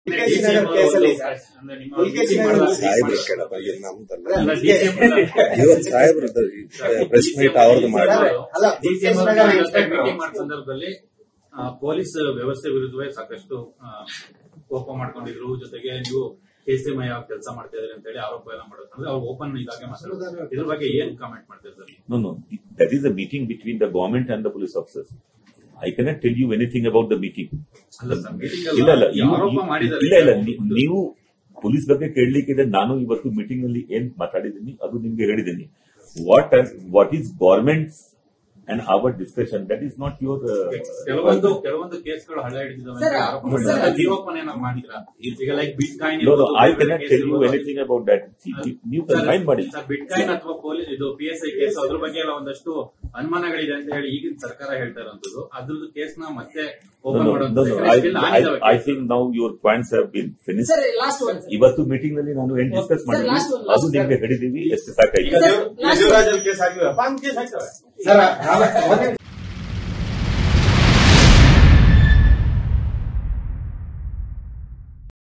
ಮುಲ್ಕೇಶ್ ನಗರ್ ಕೇಸಲ್ಲಿ ಸರ್. ಅಂದ್ರೆ ನಿಮ್ಮ ಮುಲ್ಕೇಶ್ meeting ನಗರ ಮಾಡುವಾಗ ಸಾಹೇಬ್ರು ಕೇಳಪ್ಪ ಇದು ನಮ್ದಲ್ಲ ಅಲ್ಲ, DCM ಅಲ್ಲ. ಇವತ್ತು ಸಾಹೇಬ್ರದ್ದು ಪ್ರೆಸ್ ಮೀಟ್ ಅವ್ರದ್ದು ಮಾಡಿ ಅಲ್ಲ, DCM ಮುಲ್ಕೇಶ್ ಅವ್ರ ನಗರ ಜೊತೆ ಇನ್ಸ್ಪೆಕ್ಟರ್. meeting ಮಾಡೋ ಸಂದರ್ಭದಲ್ಲಿ ಆ, ಪೊಲೀಸ್ ವ್ಯವಸ್ಥೆ ವಿರುದ್ಧವೇ ಸಾಕಷ್ಟು ಆ, ಕೋಪ ಮಾಡ್ಕೊಂಡಿದ್ರು ಜೊತೆಗೆ ನೀವು ಕೇಸಿಮಯ ಕೆಲಸ ಮಾಡ್ತಾ ಇದ್ರಿ ಅಂತ ಹೇಳಿ ಆರೋಪ ಎಲ್ಲ ಮಾಡೋದು ಅಂದ್ರೆ ಅವ್ರು ಓಪನ್ ಇದಾಗೆ ಮಾತಾಡೋದು ಇದ್ರ ಬಗ್ಗೆ ಏನ್ ಕಾಮೆಂಟ್ ಮಾಡ್ತಿರ್ತಾರೆ No, no. That is a meeting between the government and the police officers. I cannot tell you anything about the meeting. ಅಲ್ಲ ಸರ್ meeting ಇಲ್ಲ ಇಲ್ಲ ಅಲ್ಲಿ you- ಆರೋಪ you- ಮಾಡಿದ್ದಾರೆ ಇಲ್ಲ ಇಲ್ಲ ನೀ- ನೀವು ಪೊಲೀಸ್ ಬಗ್ಗೆ ಕೇಳಲಿಕ್ಕಿದೆ ನಾನು ಇವತ್ತು ಮೀಟಿಂಗ್ ನಲ್ಲಿ ಏನ್ ಮಾತಾಡಿದ್ದೀನಿ ಅದು ನಿಮ್ಗೆ ಹೇಳಿದ್ದೀನಿ what what is governments and our discussion that is not your ಕೆಲವೊಂದು ಕೆಲವೊಂದು ಕೇಸ್ಗಳು ಹಳ್ಳ ಹಿಡಿದಿದ್ದಾವೆ ಸರ್, ಅಂತ ಆರೋಪ ಸರ್, ಮಾಡಿದ್ದಾರೆ ಅದು- ಜೀವೋಪನ ಏನಾದ್ರು ಮಾಡಿದ್ರಾ ಈಗ like bitcoin No, no, I cannot tell you anything about that. See, you- ನೀವು ಫೈನ್ ಮಾಡಿ ಬಿಟ್ ಕಾಯಿನ್ ಅಥವಾ ಪೊಲೀಸ್ ಇದು ಪಿ ಎಸ್ ಐ ಕೇಸ್ ಅದ್ರ ಬಗ್ಗೆ ಎಲ್ಲ ಒಂದಷ್ಟು ಅನುಮಾನಗಳಿದೆ ಅಂತ ಹೇಳಿ ಈಗಿನ ಸರ್ಕಾರ ಹೇಳ್ತಾ ಇರುವಂತದ್ದು ಅದ್ರದ್ದು ಕೇಸ್ ನ ಮತ್ತೆ No, open no, no, no. I, ಮಾಡುವಂತ I, I think now your points have been finished. Sir last one sir ಇವತ್ತು ಮೀಟಿಂಗ್ ನಲ್ಲಿ ನಾನು ಏನ್ ಡಿಸ್ಕಸ್ Sir, ಮಾಡಿದ್ವಿ last one, last ಅದು ನಿಮ್ಗೆ ಹೇಳಿದೀವಿ ಎಷ್ಟು ಸಾಕಾಯ್ತು ಈಗ sir, last one. Devaraj case ಆಗಿವೆ ಪಾನ್ ಕೇಸ್ ಹಾಕ್ತವೆ ಸರ್ ಒಂದ್ ನಿಮಿಷ